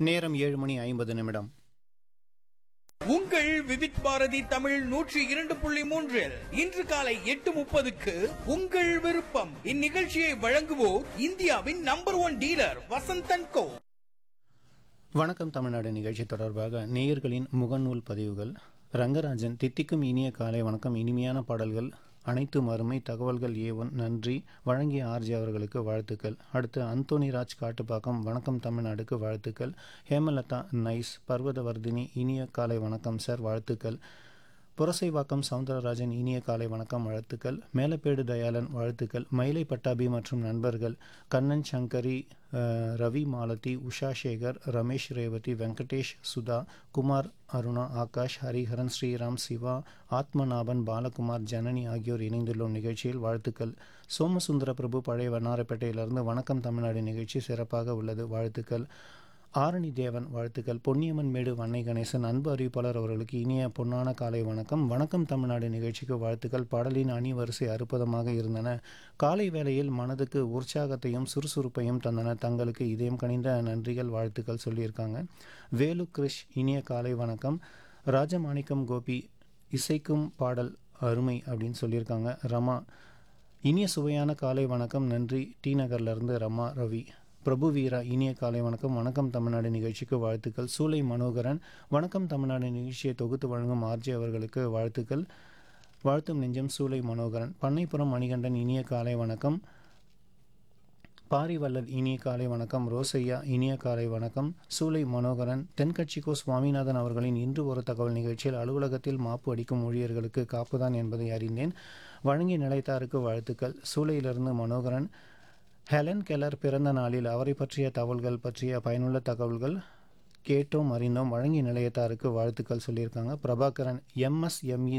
நேரம் ஏழு மணி ஐம்பது நிமிடம் உங்கள் விவித் பாரதி தமிழ் நூற்றி இரண்டு புள்ளி மூன்றில் இன்று காலை எட்டு முப்பதுக்கு உங்கள் விருப்பம் இந்நிகழ்ச்சியை வழங்குவோர் இந்தியாவின் number one dealer Vasanthan co வணக்கம் தமிழ்நாடு நிகழ்ச்சி தொடர்பாக நேயர்களின் முகநூல் பதிவுகள் ரங்கராஜன் தித்திக்கும் இனிய காலை வணக்கம் இனிமையான பாடல்கள் அனைத்து மறுமை தகவல்கள் ஏவன் நன்றி வழங்கிய ஆர்ஜி அவர்களுக்கு வாழ்த்துக்கள் அடுத்து அந்தோனி ராஜ் காட்டுப்பாக்கம் வணக்கம் தமிழ்நாடுக்கு வாழ்த்துக்கள் ஹேமலதா நைஸ் பர்வதவர்தினி இனிய காலை வணக்கம் சார் வாழ்த்துக்கள் புரசைவாக்கம் சவுந்தரராஜன் இனிய காலை வணக்கம் வாழ்த்துக்கள் மேலப்பேடு தயாளன் வாழ்த்துக்கள் மயிலை பட்டாபி மற்றும் நண்பர்கள் கண்ணன் சங்கரி அஹ், ரவி மாலதி உஷா சேகர் ரமேஷ் ரேவதி வெங்கடேஷ் சுதா குமார் அருணா ஆகாஷ் ஹரிஹரன் ஸ்ரீராம் சிவா ஆத்மநாபன் பாலகுமார் ஜனனி ஆகியோர் இணைந்துள்ள நிகழ்ச்சியில் வாழ்த்துக்கள் சோமசுந்தர பிரபு பழைய வண்ணாரப்பேட்டையிலிருந்து வணக்கம் தமிழ்நாடு நிகழ்ச்சி சிறப்பாக உள்ளது வாழ்த்துக்கள் ஆரணி தேவன் வாழ்த்துக்கள் பொன்னியம்மன் மேடு வன்னை கணேசன் அன்பு அறிவிப்பாளர் அவர்களுக்கு இனிய பொன்னான காலை வணக்கம் வணக்கம் தமிழ்நாடு நிகழ்ச்சிக்கு வாழ்த்துக்கள் பாடலின் அணி வரிசை அற்புதமாக இருந்தன காலை வேளையில் மனதுக்கு உற்சாகத்தையும் சுறுசுறுப்பையும் தந்தன தங்களுக்கு இதயம் கனிந்த நன்றிகள் வாழ்த்துக்கள் சொல்லியிருக்காங்க வேலு கிரிஷ் இனிய காலை வணக்கம் ராஜமாணிக்கம் கோபி இசைக்கும் பாடல் அருமை அப்படின்னு சொல்லியிருக்காங்க ரமா இனிய சுவையான காலை வணக்கம் நன்றி டி நகர்லேருந்து ரமா ரவி பிரபு வீரா இனிய காலை வணக்கம் வணக்கம் தமிழ்நாடு நிகழ்ச்சிக்கு வாழ்த்துக்கள் சூலை மனோகரன் வணக்கம் தமிழ்நாடு நிகழ்ச்சியை தொகுத்து வழங்கும் ஆர்ஜி அவர்களுக்கு வாழ்த்துக்கள் வாழ்த்தும் நெஞ்சம் சூலை மனோகரன் பண்ணைப்புறம் மணிகண்டன் இனிய காலை வணக்கம் பாரிவல்லல் இனிய காலை வணக்கம் ரோசையா இனிய காலை வணக்கம் சூலை மனோகரன் தென்கட்சிக்கோ சுவாமிநாதன் அவர்களின் இன்று ஒரு தகவல் நிகழ்ச்சியில் அலுவலகத்தில் மாப்பு அடிக்கும் ஊழியர்களுக்கு காப்புதான் என்பதை அறிந்தேன் வழங்கிய நிலைத்தாருக்கு வாழ்த்துக்கள் சூளையிலிருந்து மனோகரன் ஹெலன் கெல்லர் பிறந்த நாளில் அவரை பற்றிய தகவல்கள் பற்றிய பயனுள்ள தகவல்கள் கேட்டோம் அறிந்தோம் வழங்கிய நிலையத்தாருக்கு வாழ்த்துக்கள் சொல்லியிருக்காங்க பிரபாகரன் எம்எஸ்எம்இ